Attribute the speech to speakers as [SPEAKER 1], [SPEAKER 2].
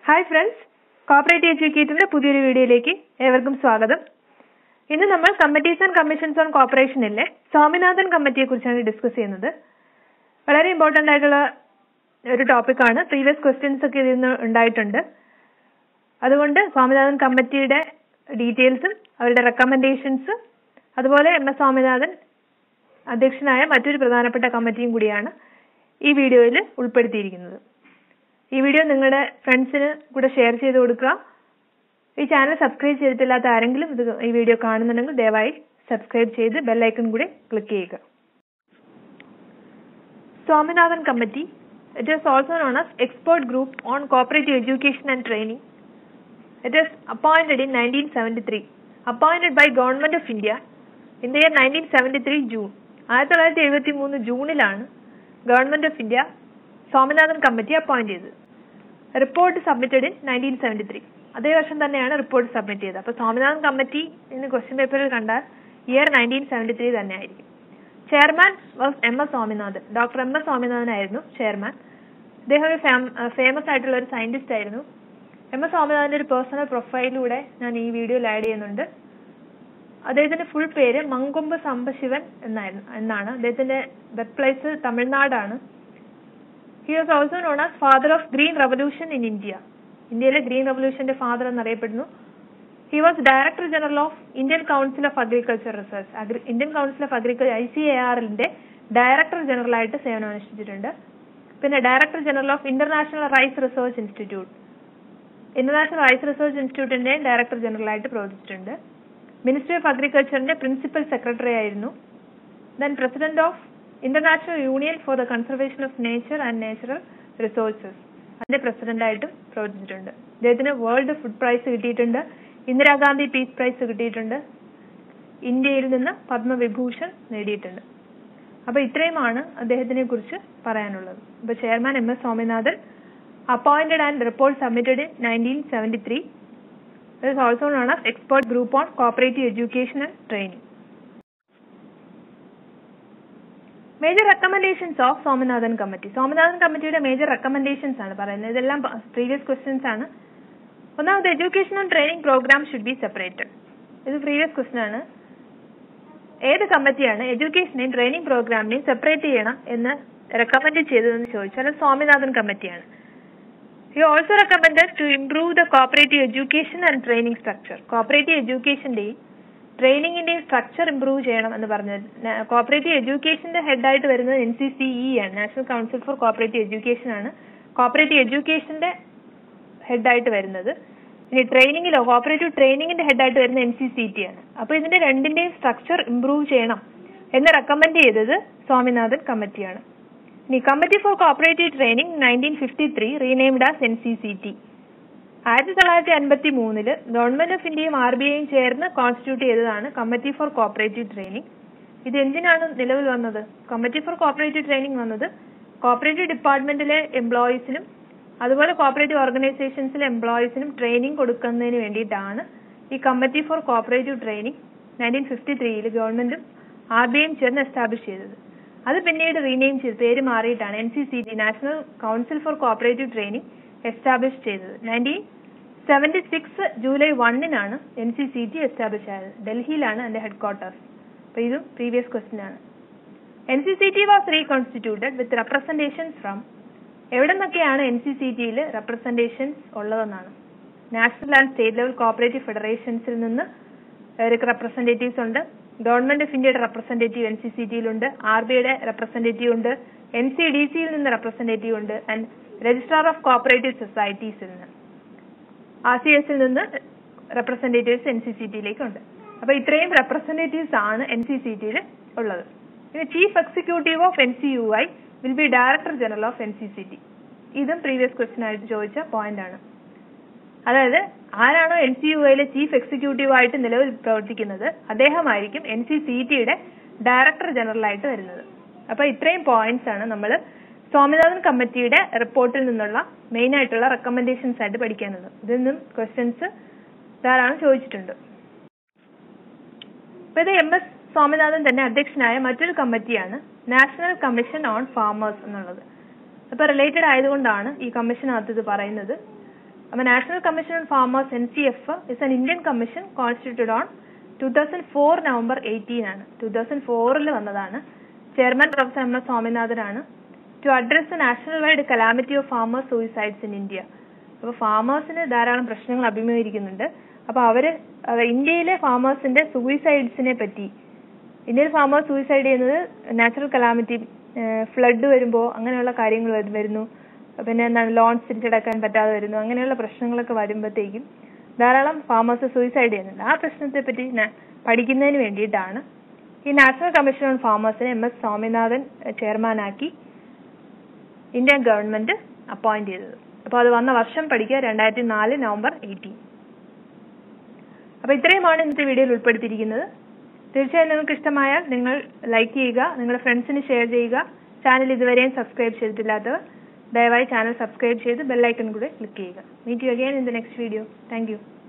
[SPEAKER 1] Hi friends cooperative എഡ്യൂക്കേറ്ററിന്റെ പുതിയൊരു വീഡിയോയിലേക്ക് ഏവർക്കും സ്വാഗതം ഇന്ന് നമ്മൾ കമ്മിറ്റീസ് ആൻഡ് കമ്മീഷൻസ് ഓൺ കോപ്പറേഷനിലെ സ്വാമിനാഥൻ കമ്മിറ്റിയെ കുറിച്ചാണ് ഡിസ്കസ് ചെയ്യുന്നത് വളരെ ഇമ്പോർട്ടന്റ് ആയിട്ടുള്ള ഒരു ടോപ്പിക്കാണ് പ്രീവിയസ് ക്വസ്റ്റ്യൻസ് ഒക്കെ ഇതിൽ നിന്ന് ഉണ്ടായിട്ടുണ്ട് അതുകൊണ്ട് സ്വാമിനാഥൻ കമ്മിറ്റിയുടെ ഡീറ്റെയിൽസും അവരുടെ റെക്കമെൻഡേഷൻസ് അതുപോലെ എം എസ് സ്വാമിനാഥൻ അധ്യക്ഷനായ മറ്റൊരു പ്രധാനപ്പെട്ട കമ്മിറ്റിയും കൂടിയാണ് ഈ വീഡിയോയിൽ ഉൾപ്പെടുത്തിയിരിക്കുന്നത് ഈ വീഡിയോ നിങ്ങളുടെ ഫ്രണ്ട്സിന് കൂടെ ഷെയർ ചെയ്ത് കൊടുക്കുക ഈ ചാനൽ സബ്സ്ക്രൈബ് ചെയ്തിട്ടില്ലാത്ത ആരെങ്കിലും ഇത് ഈ വീഡിയോ കാണുന്നുണ്ടെങ്കിൽ ദയവായി സബ്സ്ക്രൈബ് ചെയ്ത് ബെല്ലൈക്കൺ കൂടി ക്ലിക്ക് ചെയ്യുക Swaminathan committee it is also known as expert group on cooperative education and training it is appointed in nineteen seventy three appointed by government of India in the year nineteen seventy three June ആയിരത്തി തൊള്ളായിരത്തി എഴുപത്തി മൂന്ന് ജൂണിലാണ് government of India Swaminathan committee appoint ചെയ്തത് report submitted in nineteen seventy three അതേ വർഷം തന്നെയാണ് report submit ചെയ്തത് അപ്പോൾ സ്വാമിനാഥൻ കമ്മിറ്റി എന്ന് ക്വസ്റ്റ്യൻ പേപ്പറിൽ കണ്ടാൽ ഇയർ നയൻറ്റീൻ സെവൻറ്റി ത്രീ തന്നെ ആയിരിക്കും chairman was M S Swaminathan doctor M S Swaminathan ആയിരുന്നു ചെയർമാൻ അദ്ദേഹം ഒരു ഫേമസ് ആയിട്ടുള്ള ഒരു സയന്റിസ്റ്റ് ആയിരുന്നു എം എസ് സ്വാമിനാഥന്റെ ഒരു പേഴ്സണൽ പ്രൊഫൈലിലൂടെ ഞാൻ ഈ വീഡിയോയിൽ ആഡ് ചെയ്യുന്നുണ്ട് അദ്ദേഹത്തിന്റെ ഫുൾ പേര് മങ്കൊമ്പ് സമ്പശിവൻ എന്നായിരുന്നു എന്നാണ് അദ്ദേഹത്തിന്റെ ബർത്ത് പ്ലേസ് തമിഴ്നാടാണ് he was also known as father of green revolution in India ഇന്ത്യയിലെ ഗ്രീൻ റവല്യൂഷന്റെ ഫാദർ എന്നറിയപ്പെടുന്നു he was director general of Indian council of agriculture research Indian council of agriculture I C A ആറിന്റെ director general ആയിട്ട് സേവനമനുഷ്ഠിച്ചിട്ടുണ്ട് പിന്നെ director general of international rice research institute international rice research ഇൻസ്റ്റിറ്റ്യൂട്ടിന്റെ director general ആയിട്ട് പ്രവർത്തിച്ചിട്ടുണ്ട് ministry of അഗ്രികൾച്ചറിന്റെ principal secretary ആയിരുന്നു then president of international union for the conservation of nature and natural resources അതിന്റെ president ആയിട്ടും പ്രവർത്തിച്ചിട്ടുണ്ട് അദ്ദേഹത്തിന് വേൾഡ് ഫുഡ് പ്രൈസ് കിട്ടിയിട്ടുണ്ട് ഇന്ദിരാഗാന്ധി പീസ് പ്രൈസ് കിട്ടിയിട്ടുണ്ട് ഇന്ത്യയിൽ നിന്ന് പത്മവിഭൂഷൺ നേടിയിട്ടുണ്ട് അപ്പൊ ഇത്രയുമാണ് അദ്ദേഹത്തിനെ കുറിച്ച് പറയാനുള്ളത് അപ്പൊ chairman M S Swaminathan appointed and report submitted in nineteen seventy three is also known as expert group on cooperative education and training. Major recommendations of Swaminathan committee Swaminathan കമ്മിറ്റിയുടെ മേജർ റെക്കമെൻഡേഷൻസ് ആണ് പറയുന്നത് ഇതെല്ലാം പ്രീവിയസ് ക്വസ്റ്റ്യൻസ് ആണ് ഒന്നാമത് education and training programme should be separated ഇത് previous question ആണ് ഏത് കമ്മിറ്റിയാണ് എഡ്യൂക്കേഷനെയും ട്രെയിനിങ് പ്രോഗ്രാമിനെയും സെപ്പറേറ്റ് ചെയ്യണം എന്ന് റെക്കമെൻഡ് ചെയ്തതെന്ന് ചോദിച്ചാൽ സ്വാമിനാഥൻ കമ്മിറ്റിയാണ് He also recommended to improve the cooperative education and training structure. കോപ്പറേറ്റീവ് എഡ്യൂക്കേഷന്റെയും ട്രെയിനിങ്ങിന്റെയും സ്ട്രക്ചർ ഇംപ്രൂവ് ചെയ്യണം എന്ന് പറഞ്ഞത് കോപ്പറേറ്റീവ് എഡ്യൂക്കേഷന്റെ ഹെഡായിട്ട് വരുന്നത് എൻ സി സി ഇ ആണ് national council for cooperative education ആണ് കോപ്പറേറ്റീവ് എഡ്യൂക്കേഷന്റെ ഹെഡായിട്ട് വരുന്നത് ഇനി ട്രെയിനിങ്ങിലോ കോപ്പറേറ്റീവ് ട്രെയിനിങ്ങിന്റെ ഹെഡായിട്ട് വരുന്ന എൻ സി സി ടി ആണ് അപ്പൊ ഇതിന്റെ രണ്ടിന്റെയും സ്ട്രക്ചർ ഇംപ്രൂവ് ചെയ്യണം എന്ന് റെക്കമെൻഡ് ചെയ്തത് സ്വാമിനാഥൻ കമ്മിറ്റിയാണ് ഇനി committee for cooperative training nineteen fifty three renamed as N C C T ആയിരത്തി തൊള്ളായിരത്തി അൻപത്തി മൂന്നില് ഗവൺമെന്റ് ഓഫ് ഇന്ത്യയും ആർ ബി ഐയും ചേർന്ന് കോൺസ്റ്റിറ്റ്യൂട്ട് ചെയ്തതാണ് കമ്മിറ്റി ഫോർ കോപ്പറേറ്റീവ് ട്രെയിനിങ് ഇത് എന്തിനാണ് നിലവിൽ വന്നത് കമ്മിറ്റി ഫോർ കോപ്പറേറ്റീവ് ട്രെയിനിങ് വന്നത് കോപ്പറേറ്റീവ് ഡിപ്പാർട്ട്മെന്റിലെ എംപ്ലോയീസിനും അതുപോലെ കോപ്പറേറ്റീവ് ഓർഗനൈസേഷൻസിലെ എംപ്ലോയീസിനും ട്രെയിനിങ് കൊടുക്കുന്നതിന് വേണ്ടിയിട്ടാണ് ഈ committee for cooperative training nineteen fifty ത്രീയിൽ ഗവൺമെന്റും ആർ ബി ഐയും ചേർന്ന് എസ്റ്റാബ്ലിഷ് ചെയ്തത് അത് പിന്നീട് റീനെയിം ചെയ്ത് പേര് മാറിയിട്ടാണ് N C C T national council for cooperative training establish ചെയ്തത് നയൻറ്റീൻ സെവൻറ്റി സിക്സ് ജൂലൈ വണ്ണിനാണ് N C C T establish ആയത് ഡൽഹിയിലാണ് അതിന്റെ ഹെഡ് ക്വാർട്ടേഴ്സ് അപ്പൊ ഇതും പ്രീവിയസ് ക്വസ്റ്റ്യൻ ആണ് N C C T was reconstituted with representations from എവിടെ നിന്നൊക്കെയാണ് എൻ സി സി ടിയിൽ റെപ്രസെന്റേഷൻസ് ഉള്ളതെന്നാണ് national and state level cooperative ഫെഡറേഷൻസിൽ നിന്ന് റെപ്രസെന്റേറ്റീവ്സ് ഉണ്ട് ഗവൺമെന്റ് ഓഫ് ഇന്ത്യയുടെ representative N C C ടിയിലുണ്ട് R B ഐയുടെ റെപ്രസെന്റേറ്റീവ് ഉണ്ട് എൻ സി ഡി സിയിൽ നിന്ന് റെപ്രസെന്റേറ്റീവ് ഉണ്ട് ആൻഡ് രജിസ്ട്രാർ ഓഫ് കോപ്പറേറ്റീവ് സൊസൈറ്റീസിൽ നിന്ന് ആർ സി എസിൽ നിന്ന് റെപ്രസെന്റേറ്റീവ്സ് എൻ സി സി ടിയിലേക്ക് ഉണ്ട് അപ്പൊ ഇത്രയും റെപ്രസെന്റേറ്റീവ്സ് ആണ് എൻ സി സി ടിയിൽ ഉള്ളത് പിന്നെ chief executive of N C U I will be director general of N C C T ഇതും പ്രീവിയസ് ക്വസ്റ്റ്യൻ ആയിട്ട് ചോദിച്ച പോയിന്റ് ആണ് അതായത് ആരാണോ എൻ സി യു ഐയിലെ ചീഫ് എക്സിക്യൂട്ടീവ് ആയിട്ട് നിലവിൽ പ്രവർത്തിക്കുന്നത് അദ്ദേഹമായിരിക്കും എൻ സി സി ടിയുടെ ഡയറക്ടർ ജനറൽ ആയിട്ട് വരുന്നത് അപ്പൊ ഇത്രയും പോയിന്റ്സ് ആണ് നമ്മൾ സ്വാമിനാഥൻ കമ്മിറ്റിയുടെ റിപ്പോർട്ടിൽ നിന്നുള്ള മെയിൻ ആയിട്ടുള്ള റെക്കമെൻഡേഷൻസ് ആയിട്ട് പഠിക്കാനുള്ളത് ഇതിൽ നിന്നും ക്വസ്റ്റ്യൻസ് ധാരാളം ചോദിച്ചിട്ടുണ്ട് അപ്പൊ ഇത് എം എസ് സ്വാമിനാഥൻ തന്നെ അധ്യക്ഷനായ മറ്റൊരു കമ്മിറ്റിയാണ് നാഷണൽ കമ്മീഷൻ ഓൺ ഫാമേഴ്സ് എന്നുള്ളത് അപ്പൊ റിലേറ്റഡ് ആയതുകൊണ്ടാണ് ഈ കമ്മീഷനകത്ത് ഇത് പറയുന്നത് അപ്പോൾ national commission on farmers N C F is an Indian commission constituted on two thousand four November eighteen ആണ് ടു തൗസൻഡ് ഫോറിൽ വന്നതാണ് ചെയർമാൻ പ്രൊഫസർ എം എസ് സ്വാമിനാഥനാണ് to address the nationwide calamity of farmers suicides in India അപ്പോൾ ഫാമേഴ്സിന് ധാരാളം പ്രശ്നങ്ങൾ അഭിമുഖീകരിക്കുന്നുണ്ട് അപ്പോൾ അവര് അവ- ഇന്ത്യയിലെ ഫാമേഴ്സിന്റെ സൂയിസൈഡ്സിനെ പറ്റി ഇന്ത്യയിൽ ഫാമേഴ്സ് സൂയിസൈഡ് ചെയ്യുന്നത് നാച്ചുറൽ കലാമിറ്റി ഫ്ലഡ് വരുമ്പോൾ അങ്ങനെയുള്ള കാര്യങ്ങൾ വരു- വരുന്നു പിന്നെ എന്താണ് ലോൺസ് തിരിച്ചടക്കാൻ പറ്റാതെ വരുന്നു അങ്ങനെയുള്ള പ്രശ്നങ്ങളൊക്കെ വരുമ്പോഴത്തേക്കും ധാരാളം ഫാമേഴ്സ് സൂയിസൈഡ് ചെയ്യുന്നുണ്ട് ആ പ്രശ്നത്തെ പറ്റി ന- പഠിക്കുന്നതിന് വേണ്ടിയിട്ടാണ് ഈ നാഷണൽ കമ്മീഷൻ ഓൺ ഫാമേഴ്സിനെ എം എസ് സ്വാമിനാഥൻ ചെയർമാനാക്കി ഇന്ത്യൻ ഗവൺമെന്റ് അപ്പോയിന്റ് ചെയ്തത് അപ്പോൾ അത് വന്ന വർഷം പഠിക്കുക രണ്ടായിരത്തി നാല് നവംബർ എയ്റ്റീൻ അപ്പോൾ ഇത്രയുമാണ് ഇന്നത്തെ വീഡിയോയിൽ ഉൾപ്പെടുത്തിയിരിക്കുന്നത് തീർച്ചയായും നിങ്ങൾക്ക് ഇഷ്ടമായാൽ നിങ്ങൾ ലൈക്ക് ചെയ്യുക നിങ്ങളുടെ ഫ്രണ്ട്സിന് ഷെയർ ചെയ്യുക ചാനൽ ഇതുവരെയും സബ്സ്ക്രൈബ് ചെയ്തിട്ടില്ലാത്തവർ ദയവായി ചാനൽ സബ്സ്ക്രൈബ് ചെയ്ത് ബെല്ലൈക്കൺ കൂടെ ക്ലിക്ക് ചെയ്യുക meet you again in the next video thank U